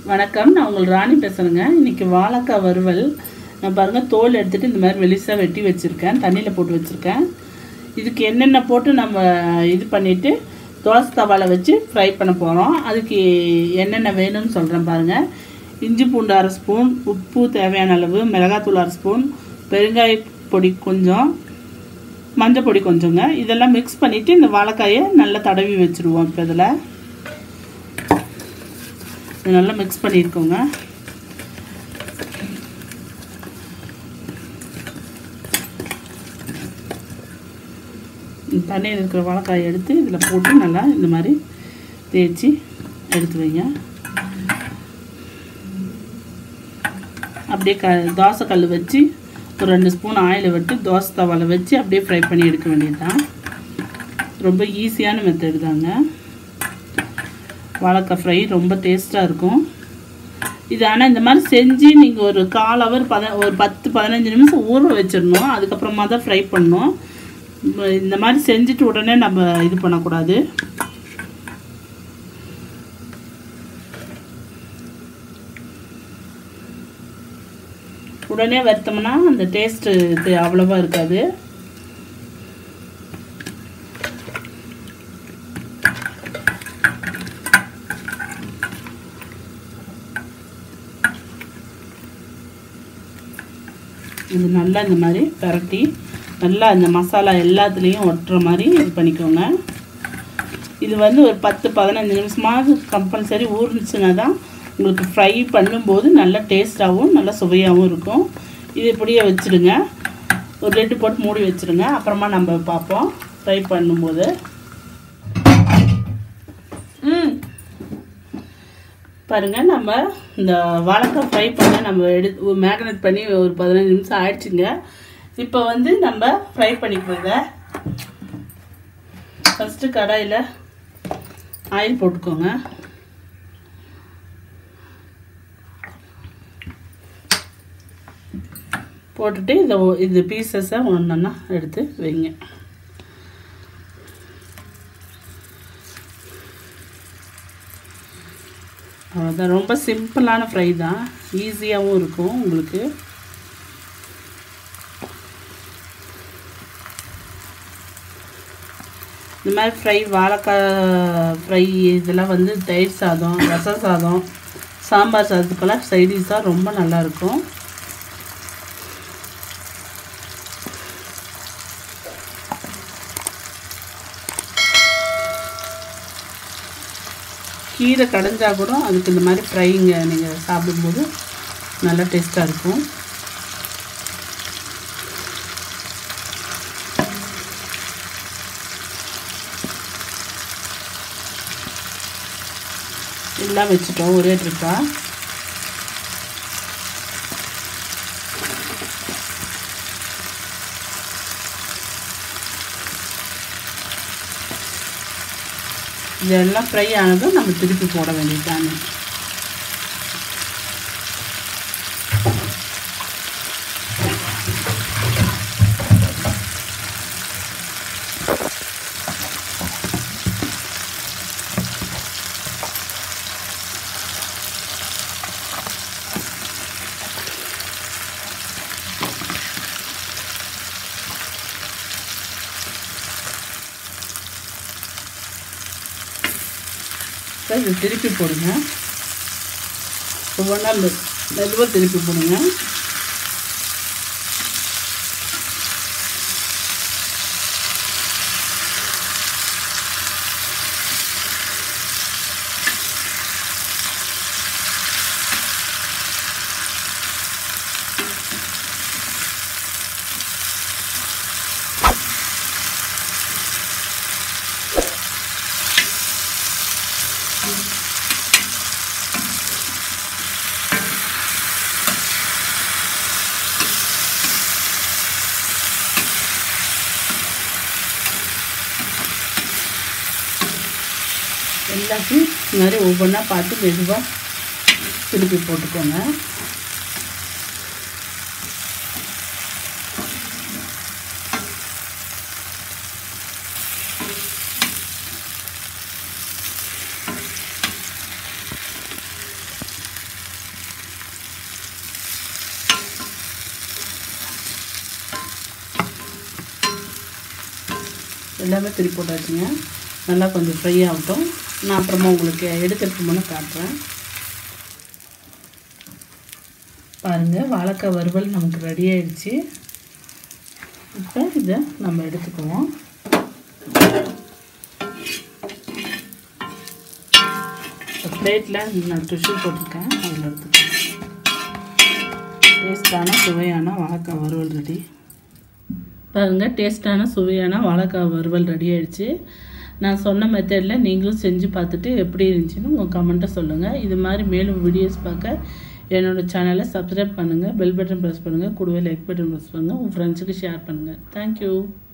வணக்கம் நான் உங்கள் ராணி பேசுகிறேங்க இன்றைக்கி வாழைக்காய் வறுவல் நான் பாருங்கள் தோல் எடுத்துகிட்டு இந்த மாதிரி வெளிசாக வெட்டி வச்சுருக்கேன் தண்ணியில் போட்டு வச்சுருக்கேன் இதுக்கு என்னென்ன போட்டு நம்ம இது பண்ணிவிட்டு தோசை தவாவில் வச்சு ஃப்ரை பண்ண போகிறோம் அதுக்கு என்னென்ன வேணும்னு சொல்கிறேன் பாருங்கள் இஞ்சி பூண்டு அரை ஸ்பூன் உப்பு தேவையான அளவு மிளகாத்தூள் அரை ஸ்பூன் பெருங்காய பொடி கொஞ்சம் மஞ்சள் பொடி கொஞ்சங்க இதெல்லாம் மிக்ஸ் பண்ணிவிட்டு இந்த வாழைக்காயை நல்லா தடவி வச்சுருவோம் இப்போ இதில் இது நல்லா மிக்ஸ் பண்ணியிருக்கோங்க இந்த தண்ணியில் இருக்கிற வாழைக்காயை எடுத்து இதில் போட்டு நல்லா இந்த மாதிரி தேய்ச்சி எடுத்து வைங்க அப்படியே க தோசை கல் வச்சு ஒரு ரெண்டு ஸ்பூன் ஆயில் விட்டு தோசை தவாவில் வச்சு அப்படியே ஃப்ரை பண்ணி எடுக்க வேண்டியது தான் ரொம்ப ஈஸியான மெத்தடு தாங்க வாழைக்காய் ஃப்ரை ரொம்ப டேஸ்ட்டாக இருக்கும் இது ஆனால் இந்த மாதிரி செஞ்சு நீங்கள் ஒரு கால் ஹவர் பத ஒரு பத்து பதினஞ்சு நிமிஷம் ஊற வச்சிடணும் அதுக்கப்புறமா தான் ஃப்ரை பண்ணணும் இந்த மாதிரி செஞ்சுட்டு உடனே நம்ம இது பண்ணக்கூடாது உடனே வறுத்தோம்னா அந்த டேஸ்ட்டு இது அவ்வளோவா இருக்காது இது நல்லா இந்த மாதிரி பரட்டி நல்லா இந்த மசாலா எல்லாத்துலேயும் ஒட்டுற மாதிரி இது பண்ணிக்கோங்க இது வந்து ஒரு பத்து பதினஞ்சு நிமிஷமாவது கம்பல்சரி ஊறிச்சுன்னா தான் உங்களுக்கு ஃப்ரை பண்ணும்போது நல்லா டேஸ்ட்டாகவும் நல்லா சுவையாகவும் இருக்கும் இது இப்படியே வச்சுடுங்க ஒரு ரெண்டு போட்டு மூடி வச்சுடுங்க அப்புறமா நம்ம பார்ப்போம் ஃப்ரை பண்ணும்போது ம் பாருங்கள் நம்ம இந்த வாழைக்காய் ஃப்ரை பண்ண நம்ம எடுத்து மேக்னேட் பண்ணி ஒரு பதினஞ்சு நிமிஷம் ஆயிடுச்சுங்க இப்போ வந்து நம்ம ஃப்ரை பண்ணிக்கோங்க ஃபஸ்ட்டு கடாயில் ஆயில் போட்டுக்கோங்க போட்டுட்டு இதை இது பீசஸை ஒன்றா எடுத்து வைங்க அவ்வளோதான் ரொம்ப சிம்பிளான ஃப்ரை தான் ஈஸியாகவும் இருக்கும் உங்களுக்கு இந்த மாதிரி ஃப்ரை வாழைக்காய் ஃப்ரை இதெல்லாம் வந்து தயிர் சாதம் ரச சாதம் சாம்பார் சாதத்துக்கெல்லாம் சைடிஷாக ரொம்ப நல்லாயிருக்கும் கீரை கடைஞ்சா கூட அதுக்கு இந்த மாதிரி ஃப்ரைங்க நீங்கள் சாப்பிடும்போது நல்லா டேஸ்ட்டாக இருக்கும் எல்லாம் வச்சுட்டோம் ஒரே ட்ரிப்பாக இதெல்லாம் ஃப்ரை ஆனதும் நம்ம திருப்பி போட வேண்டியதுதானே இது திருப்பி போடுங்க ஒவ்வொன்றா மெதுவாக திருப்பி போடுங்க எல்லாத்தையும் இந்த மாதிரி ஒவ்வொன்றா பார்த்து மெதுவாக திருப்பி போட்டுக்கோங்க எல்லாமே திருப்பி போட்டாச்சுங்க நல்லா கொஞ்சம் ஃப்ரை ஆகட்டும் நான் அப்புறமா உங்களுக்கு எடுக்கிறதுக்கு முன்னே காட்டுறேன் பாருங்கள் வாழைக்காய் வறுவல் நமக்கு ரெடி ஆயிடுச்சு இப்போ இதை நம்ம எடுத்துக்குவோம் பிளேட்டில் நான் டிஷ்யூ போட்டிருக்கேன் அதில் எடுத்துக்கேன் டேஸ்டான சுவையான வாழைக்காய் வறுவல் ரெடி பாருங்கள் டேஸ்டான சுவையான வாழைக்காய் வறுவல் ரெடி ஆயிடுச்சு நான் சொன்ன மெத்தடில் நீங்களும் செஞ்சு பார்த்துட்டு எப்படி இருந்துச்சுன்னு உங்கள் கமெண்ட்டை சொல்லுங்கள் இது மாதிரி மேலும் வீடியோஸ் பார்க்க என்னோடய சேனலை சப்ஸ்கிரைப் பண்ணுங்கள் பெல் பட்டன் ப்ரெஸ் பண்ணுங்கள் கூடவே லைக் பட்டன் ப்ரெஸ் பண்ணுங்கள் உங்கள் ஃப்ரெண்ட்ஸுக்கு ஷேர் பண்ணுங்கள் தேங்க்யூ